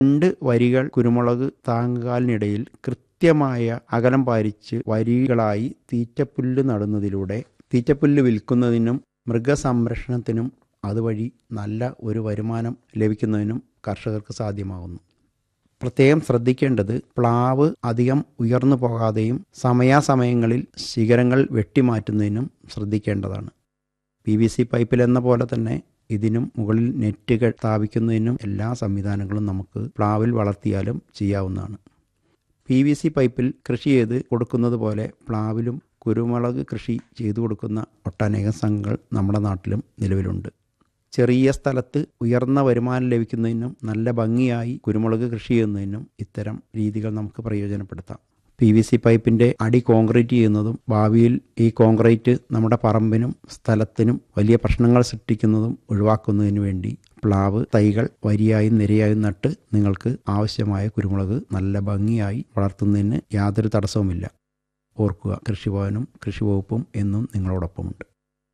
രണ്ട് വരികൾ കുരുമുളക് താങ്ങുകാലിനിടയിൽ കൃത്യമായ അകലം പാലിച്ച് വരികളായി തീറ്റപ്പുല്ല് നടുന്നതിലൂടെ തീറ്റപ്പുല്ല് വിൽക്കുന്നതിനും മൃഗസംരക്ഷണത്തിനും അതുവഴി നല്ല ഒരു വരുമാനം ലഭിക്കുന്നതിനും കർഷകർക്ക് സാധ്യമാകുന്നു പ്രത്യേകം ശ്രദ്ധിക്കേണ്ടത് പ്ലാവ് അധികം ഉയർന്നു പോകാതെയും സമയാസമയങ്ങളിൽ ശിഖരങ്ങൾ വെട്ടിമാറ്റുന്നതിനും ശ്രദ്ധിക്കേണ്ടതാണ് പി വി സി പൈപ്പിൽ എന്ന പോലെ തന്നെ ഇതിനും മുകളിൽ നെറ്റുകൾ സ്ഥാപിക്കുന്നതിനും എല്ലാ സംവിധാനങ്ങളും നമുക്ക് പ്ലാവിൽ വളർത്തിയാലും ചെയ്യാവുന്നതാണ് പി വി സി പൈപ്പിൽ കൃഷി ചെയ്ത് കൊടുക്കുന്നത് പോലെ പ്ലാവിലും കുരുമുളക് കൃഷി ചെയ്തു കൊടുക്കുന്ന ഒട്ടനേകം സംഘങ്ങൾ നമ്മുടെ നാട്ടിലും നിലവിലുണ്ട് ചെറിയ സ്ഥലത്ത് ഉയർന്ന വരുമാനം ലഭിക്കുന്നതിനും നല്ല ഭംഗിയായി കുരുമുളക് കൃഷി ചെയ്യുന്നതിനും ഇത്തരം രീതികൾ നമുക്ക് പ്രയോജനപ്പെടുത്താം പി വി സി പൈപ്പിൻ്റെ അടി കോൺക്രീറ്റ് ചെയ്യുന്നതും ഭാവിയിൽ ഈ കോൺക്രീറ്റ് നമ്മുടെ പറമ്പിനും സ്ഥലത്തിനും വലിയ പ്രശ്നങ്ങൾ സൃഷ്ടിക്കുന്നതും ഒഴിവാക്കുന്നതിന് വേണ്ടി പ്ലാവ് തൈകൾ വരിയായും നിരയായും നട്ട് നിങ്ങൾക്ക് ആവശ്യമായ കുരുമുളക് നല്ല ഭംഗിയായി വളർത്തുന്നതിന് യാതൊരു തടസ്സവുമില്ല ഓർക്കുക കൃഷിഭവനും കൃഷിവകുപ്പും എന്നും നിങ്ങളോടൊപ്പമുണ്ട്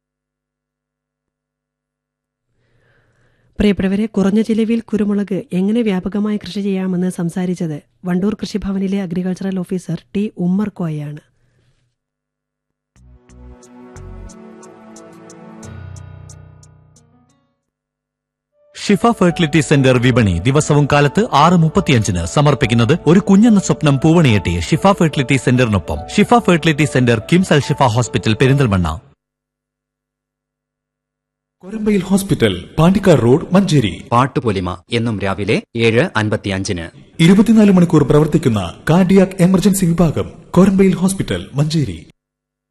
പ്രിയപ്പെട്ടവരെ കുറഞ്ഞ ചിലവിൽ കുരുമുളക് എങ്ങനെ വ്യാപകമായി കൃഷി ചെയ്യാമെന്ന് സംസാരിച്ചത് വണ്ടൂർ കൃഷിഭവനിലെ അഗ്രികൾച്ചറൽ ഓഫീസർ ടി ഉമ്മർ കോയയാണ് ഷിഫ ഫെർട്ടിലിറ്റി സെന്റർ വിപണി ദിവസവും കാലത്ത് ആറ് മുപ്പത്തിയഞ്ചിന് സമർപ്പിക്കുന്നത് ഒരു കുഞ്ഞെന്ന സ്വപ്നം പൂവണിയെട്ടി ഷിഫ ഫെർട്ടിലിറ്റി സെന്ററിനൊപ്പം Shifa fertility centre KIMS Al Shifa hospital Perinthalmanna Korambayil hospital Pandikkad road Manjeri പാട്ടുപൊലിമ എന്നും രാവിലെ ഏഴ് അൻപത്തിയഞ്ചിന് ഇരുപത്തിനാല് മണിക്കൂർ പ്രവർത്തിക്കുന്ന കാർഡിയാക് എമർജൻസി വിഭാഗം കൊരമ്പയിൽ ഹോസ്പിറ്റൽ മഞ്ചേരി